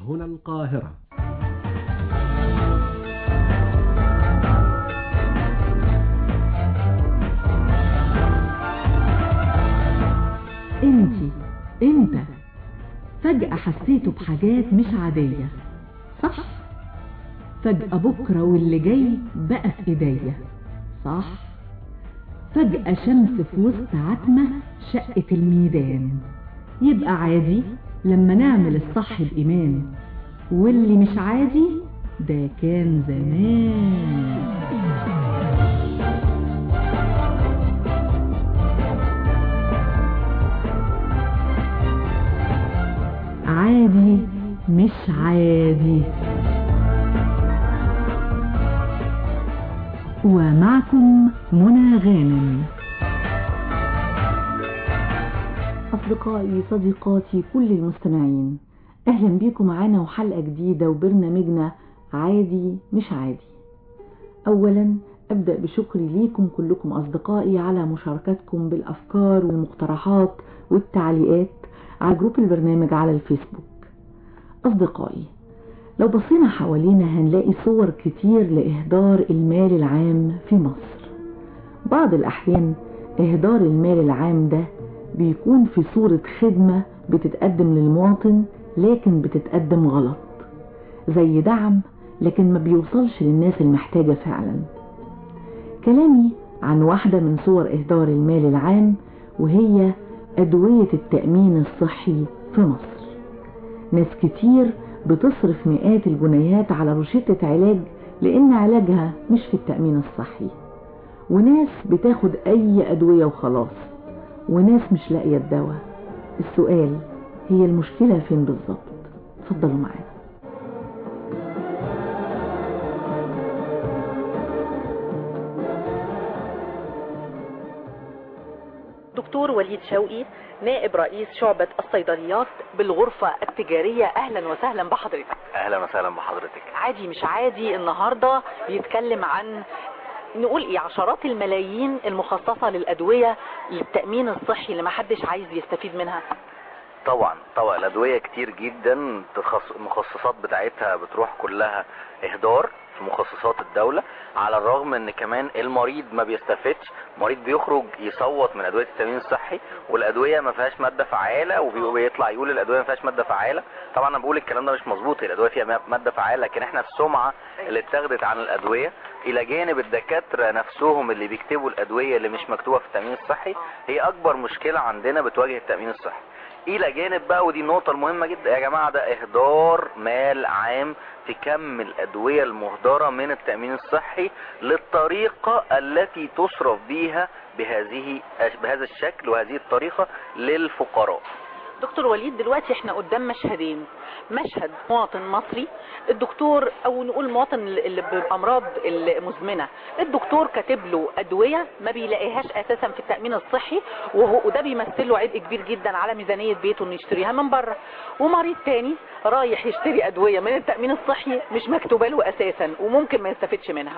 هنا القاهرة انتي انت فجأة حسيتوا بحاجات مش عادية صح فجأة بكرة واللي جاي بقى في ايديا صح فجأة شمس في وسط عتمة شقة الميدان يبقى عادي لما نعمل الصح بإيمان واللي مش عادي ده كان زمان عادي مش عادي ومعكم منى غانم أصدقائي صديقاتي كل المستمعين أهلا بيكم معانا وحلقة جديدة وبرنامجنا عادي مش عادي أولا أبدأ بشكري ليكم كلكم أصدقائي على مشاركتكم بالأفكار والمقترحات والتعليقات على جروب البرنامج على الفيسبوك أصدقائي لو بصينا حوالينا هنلاقي صور كتير لإهدار المال العام في مصر بعض الأحيان إهدار المال العام ده بيكون في صورة خدمة بتتقدم للمواطن لكن بتتقدم غلط زي دعم لكن ما بيوصلش للناس المحتاجة فعلا كلامي عن واحدة من صور إهدار المال العام وهي أدوية التأمين الصحي في مصر ناس كتير بتصرف مئات الجنيهات على روشتة علاج لأن علاجها مش في التأمين الصحي وناس بتاخد أي أدوية وخلاص وناس مش لاقية الدواء السؤال هي المشكلة فين بالظبط اتفضلوا معانا دكتور وليد شوقي نائب رئيس شعبة الصيدليات بالغرفة التجارية أهلا وسهلا بحضرتك اهلا وسهلا بحضرتك عادي مش عادي النهاردة بيتكلم عن نقول ايه عشرات الملايين المخصصة للأدوية للتأمين الصحي اللي محدش عايز يستفيد منها طبعا طبعا الادويه كتير جدا تخص... المخصصات بتاعتها بتروح كلها اهدار في مخصصات الدوله على الرغم ان كمان المريض ما بيستفدش المريض بيخرج يصوت من ادويه التامين الصحي والادويه ما فيهاش ماده فعاله وبيطلع يقول الادويه ما فيهاش ماده فعاله طبعا انا بقول الكلام ده مش مظبوط الادويه فيها ماده فعاله لكن احنا السمعه اللي اتاخدت عن الادويه الى جانب الدكاتره نفسهم اللي بيكتبوا الادويه اللي مش مكتوبه في التامين الصحي هي اكبر مشكله عندنا بتواجه التامين الصحي الى جانب بقى ودي النقطة المهمة جدا يا جماعة ده اهدار مال عام في كم الادوية المهدرة من التأمين الصحي للطريقة التي تصرف بيها بهذه بهذا الشكل وهذه الطريقة للفقراء دكتور وليد دلوقتي احنا قدام مشهدين مشهد مواطن مصري الدكتور او نقول مواطن اللي بالامراض المزمنه الدكتور كاتب له ادويه ما بيلاقيهاش اساسا في التامين الصحي وهو وده بيمثل له عبء كبير جدا على ميزانيه بيته انه يشتريها من بره ومريض تاني رايح يشتري ادويه من التامين الصحي مش مكتوبه له اساسا وممكن ما يستفدش منها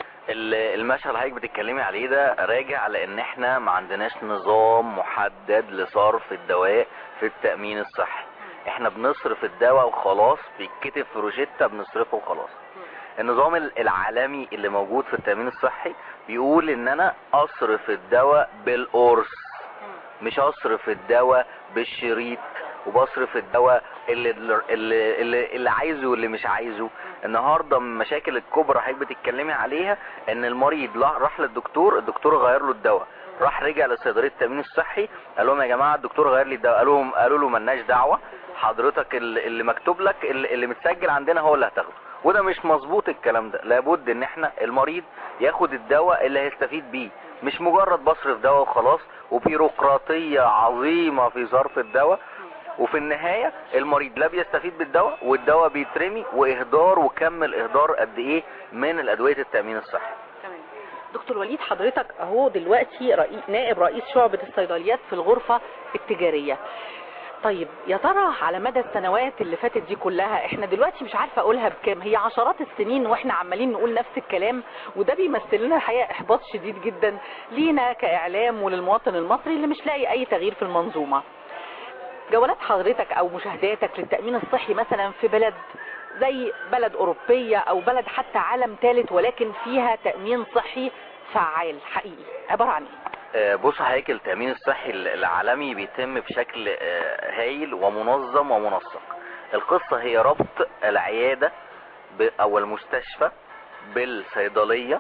المشهد اللي حضرتك بتتكلمي عليه ده راجع لان احنا ما عندناش نظام محدد لصرف الدواء في التأمين الصحي احنا بنصرف الدواء وخلاص بيتكتب في روشتة بنصرفه وخلاص النظام العالمي اللي موجود في التأمين الصحي بيقول ان انا اصرف الدواء بالقرص مش اصرف الدواء بالشريط وبصرف الدواء اللي اللي اللي, اللي عايزه واللي مش عايزه النهارده من المشاكل الكبرى حضرتك بتتكلمي عليها ان المريض راح للدكتور الدكتور غير له الدواء راح رجع لصيدليه التامين الصحي قال لهم يا جماعه الدكتور غير لي الدواء قالوا لهم قالوا له ملناش دعوه حضرتك اللي, اللي مكتوب لك اللي, اللي متسجل عندنا هو اللي هتاخده وده مش مظبوط الكلام ده لابد ان احنا المريض ياخد الدواء اللي هيستفيد بيه مش مجرد بصرف دواء وخلاص وبيروقراطيه عظيمه في صرف الدواء وفي النهاية المريض لا بيستفيد بالدواء والدواء بيترمي واهدار وكم الاهدار قد ايه من الادوية التأمين الصحي تمام دكتور وليد حضرتك اهو دلوقتي رئي... نائب رئيس شعبة الصيدليات في الغرفة التجارية طيب يا ترى على مدى السنوات اللي فاتت دي كلها احنا دلوقتي مش عارفه اقولها بكام هي عشرات السنين واحنا عمالين نقول نفس الكلام وده بيمثل لنا الحقيقه احباط شديد جدا لينا كاعلام وللمواطن المصري اللي مش لاقي اي تغيير في المنظومه جولات حضرتك او مشاهداتك للتأمين الصحي مثلا في بلد زي بلد اوروبية او بلد حتى عالم ثالث ولكن فيها تأمين صحي فعال حقيقي عبارة عن ايه آه، بص حضرتك التأمين الصحي العالمي بيتم بشكل آه، هايل ومنظم ومنسق القصة هي ربط العيادة ب- او المستشفى بالصيدلية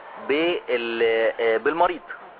بال- آه، بالمريض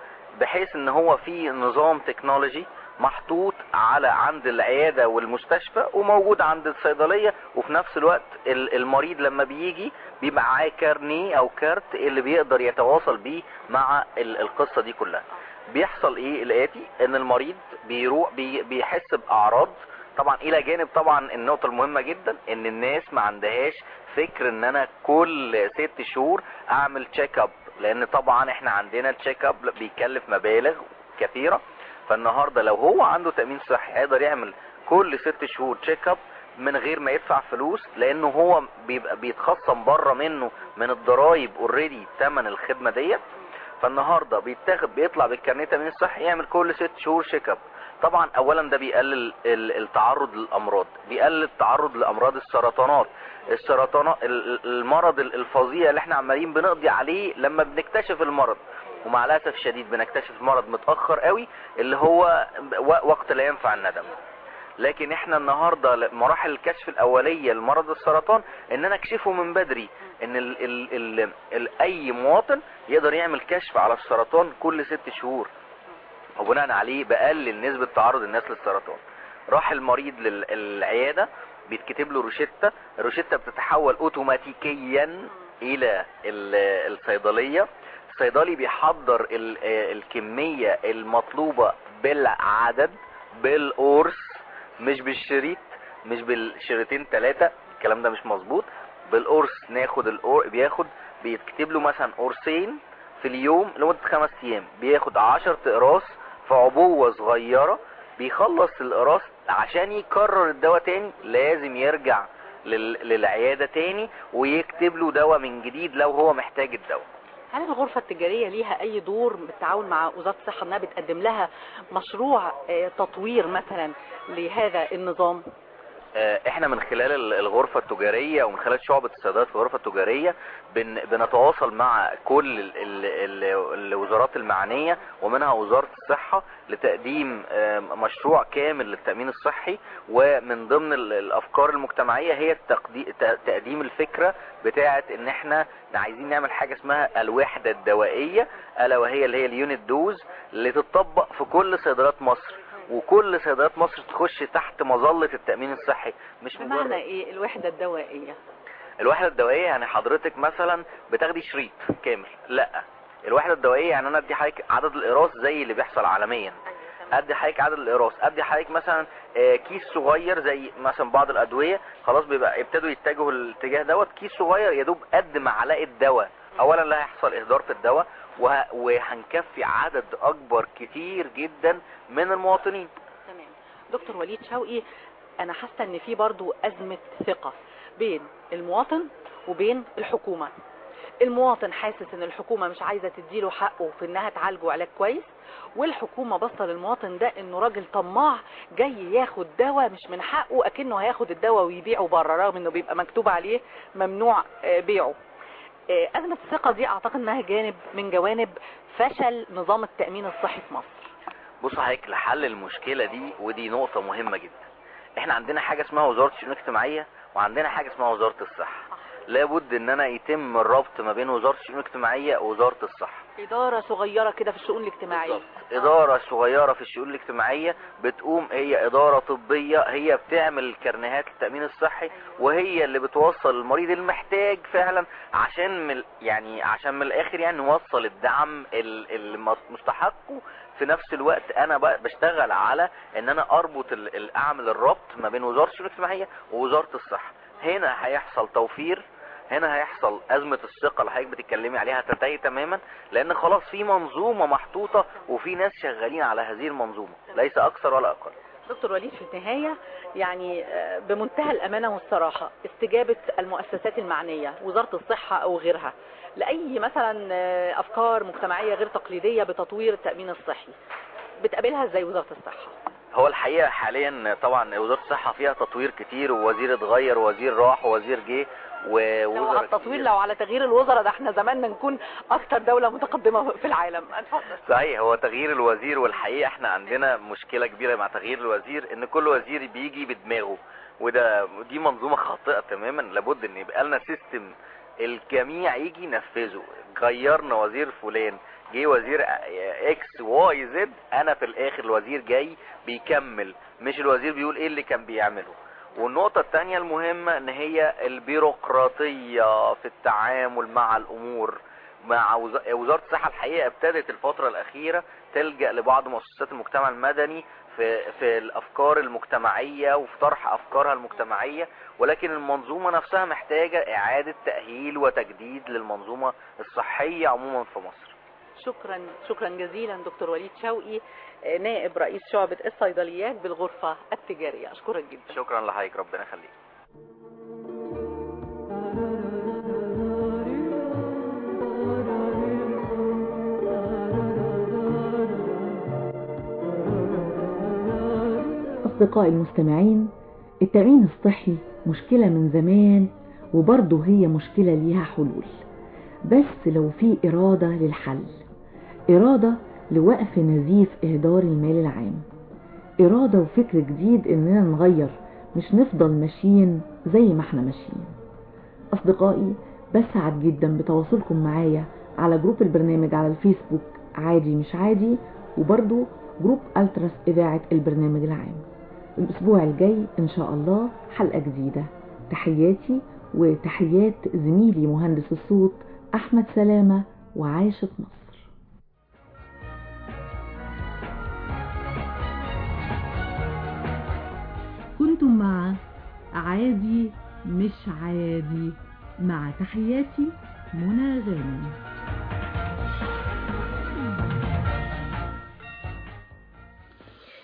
بحيث ان هو في نظام تكنولوجي محطوط على عند العيادة والمستشفى وموجود عند الصيدلية وفي نفس الوقت ال- المريض لما بيجي بيبقى معاه كارنيه او كارت اللي بيقدر يتواصل بيه مع ال- القصة دي كلها بيحصل ايه الاتي ان المريض بيروح بي بيحس باعراض طبعا الى جانب طبعا النقطة المهمة جدا ان الناس ما عندهاش فكر ان انا كل ست شهور اعمل تشيك اب لان طبعا احنا عندنا التشيك اب بيكلف مبالغ كثيرة فالنهاردة لو هو عنده تأمين صحي هيقدر يعمل كل ست شهور تشيك اب من غير ما يدفع فلوس لانه هو بيبقى بيتخصم بره منه من الضرايب اوريدي ثمن الخدمة ديت فالنهارده بيتاخد بيطلع بالكارنيه التامين الصحي يعمل كل ست شهور شيك اب طبعا اولا ده بيقلل ال- التعرض للامراض بيقلل التعرض لامراض السرطانات السرطانات ال- ال- المرض ال- الفظيع اللي احنا عمالين بنقضي عليه لما بنكتشف المرض ومع الاسف الشديد بنكتشف المرض متاخر قوي اللي هو و- وقت لا ينفع الندم لكن احنا النهارده ل- مراحل الكشف الاوليه لمرض السرطان ان انا اكشفه من بدري ان ال ال ال ال اي مواطن يقدر يعمل كشف على السرطان كل ست شهور وبناء عليه بقلل نسبة تعرض الناس للسرطان راح المريض للعيادة بيتكتب له روشتة الروشتة بتتحول اوتوماتيكيا الى ال- الصيدلية الصيدلي بيحضر ال- الكمية المطلوبة بالعدد بالقرص مش بالشريط مش بالشريطين ثلاثة الكلام ده مش مظبوط بالقرص ناخد القرص بياخد بيتكتب له مثلا قرصين في اليوم لمدة خمس ايام بياخد عشر اقراص في عبوة صغيرة بيخلص الاقراص عشان يكرر الدواء تاني لازم يرجع لل- للعيادة تاني ويكتب له دواء من جديد لو هو محتاج الدواء هل الغرفة التجارية ليها أي دور بالتعاون مع وزارة الصحة أنها بتقدم لها مشروع آه، تطوير مثلا لهذا النظام؟ آه، احنا من خلال ال- الغرفة التجارية ومن خلال شعبة الصيدليات في الغرفة التجارية بن بنتواصل مع كل ال- ال- ال- الوزارات المعنية ومنها وزارة الصحة لتقديم آه، مشروع كامل للتأمين الصحي ومن ضمن ال- الأفكار المجتمعية هي التقدي- ت- تقديم الفكرة بتاعة ان احنا عايزين نعمل حاجة اسمها الوحدة الدوائية ألا وهي اللي هي اليونت دوز اللي تطبق في كل صيدليات مصر وكل صيدليات مصر تخش تحت مظلة التأمين الصحي مش بمعنى مجرد إيه الوحدة الدوائية؟ الوحدة الدوائية يعني حضرتك مثلا بتاخدي شريط كامل لا الوحدة الدوائية يعني انا ادي حضرتك عدد الاقراص زي اللي بيحصل عالميا ادي حضرتك عدد الاقراص ادي حضرتك مثلا آه، كيس صغير زي مثلا بعض الادويه خلاص بيبقى ابتدوا يتجهوا الاتجاه دوت كيس صغير يا دوب قد معلقه دواء اولا لا هيحصل اهدار في الدواء وه- وهنكفي عدد اكبر كتير جدا من المواطنين تمام دكتور وليد شوقي أنا حاسة إن في برضو أزمة ثقة بين المواطن وبين الحكومة المواطن حاسس ان الحكومة مش عايزة تديله حقه في انها تعالجه علاج كويس والحكومة باصه للمواطن ده انه راجل طماع جاي ياخد دواء مش من حقه اكنه هياخد الدواء ويبيعه بره رغم انه بيبقى مكتوب عليه ممنوع آه، بيعه آه، ازمة الثقة دي اعتقد انها جانب من جوانب فشل نظام التأمين الصحي في مصر بص حضرتك لحل المشكلة دي ودي نقطة مهمة جدا احنا عندنا حاجة اسمها وزارة الشؤون الاجتماعية وعندنا حاجة اسمها وزارة الصحة لابد ان انا يتم الربط ما بين وزارة الشؤون الاجتماعية ووزارة الصحة إدارة صغيرة كده في الشؤون الاجتماعية بالظبط. إدارة صغيرة في الشؤون الاجتماعية بتقوم هي إدارة طبية هي بتعمل كرنيهات التأمين الصحي وهي اللي بتوصل المريض المحتاج فعلا عشان من يعني عشان من الآخر يعني نوصل الدعم ال- المستحقه في نفس الوقت أنا ب- بشتغل على إن أنا أربط ال- ال- أعمل الربط ما بين وزارة الشؤون الاجتماعية ووزارة الصحة هنا هيحصل توفير هنا هيحصل أزمة الثقة اللي حضرتك بتتكلمي عليها تنتهي تماما لأن خلاص في منظومة محطوطة وفي ناس شغالين على هذه المنظومة ليس أكثر ولا أقل دكتور وليد في النهاية يعني آه، بمنتهى الأمانة والصراحة استجابة المؤسسات المعنية وزارة الصحة أو غيرها لأي مثلا آه، أفكار مجتمعية غير تقليدية بتطوير التأمين الصحي بتقابلها ازاي وزارة الصحة؟ هو الحقيقة حاليا طبعا وزارة الصحة فيها تطوير كتير ووزير اتغير ووزير راح ووزير جه لو على ووزراء التطوير كتير. لو على تغيير الوزراء ده احنا زماننا نكون اكتر دولة متقدمة في العالم اتفضل صحيح هو تغيير الوزير والحقيقة احنا عندنا مشكلة كبيرة مع تغيير الوزير ان كل وزير بيجي بدماغه وده دي منظومة خاطئة تماما لابد ان يبقى لنا سيستم الجميع يجي ينفذه غيرنا وزير فلان جه وزير اكس واي زد انا في الاخر الوزير جاي بيكمل مش الوزير بيقول ايه اللي كان بيعمله والنقطة التانية المهمة ان هي البيروقراطية في التعامل مع الامور مع وز- وزارة الصحة الحقيقة ابتدت الفترة الأخيرة تلجأ لبعض مؤسسات المجتمع المدني في في الأفكار المجتمعية وفي طرح أفكارها المجتمعية ولكن المنظومة نفسها محتاجة إعادة تأهيل وتجديد للمنظومة الصحية عموما في مصر شكرا شكرا جزيلا دكتور وليد شوقي آه، نائب رئيس شعبة الصيدليات بالغرفة التجارية اشكرك جدا شكرا لحضرتك ربنا يخليك أصدقائي المستمعين التأمين الصحي مشكلة من زمان وبرضه هي مشكلة ليها حلول بس لو في إرادة للحل إرادة لوقف نزيف إهدار المال العام إرادة وفكر جديد إننا نغير مش نفضل ماشيين زي ما احنا ماشيين أصدقائي بسعد جدا بتواصلكم معايا على جروب البرنامج على الفيسبوك عادي مش عادي وبرضو جروب ألتراس إذاعة البرنامج العام الأسبوع الجاي إن شاء الله حلقة جديدة تحياتي وتحيات زميلي مهندس الصوت أحمد سلامة وعاشت مصر كنتم مع عادي مش عادي مع تحياتي منى غانم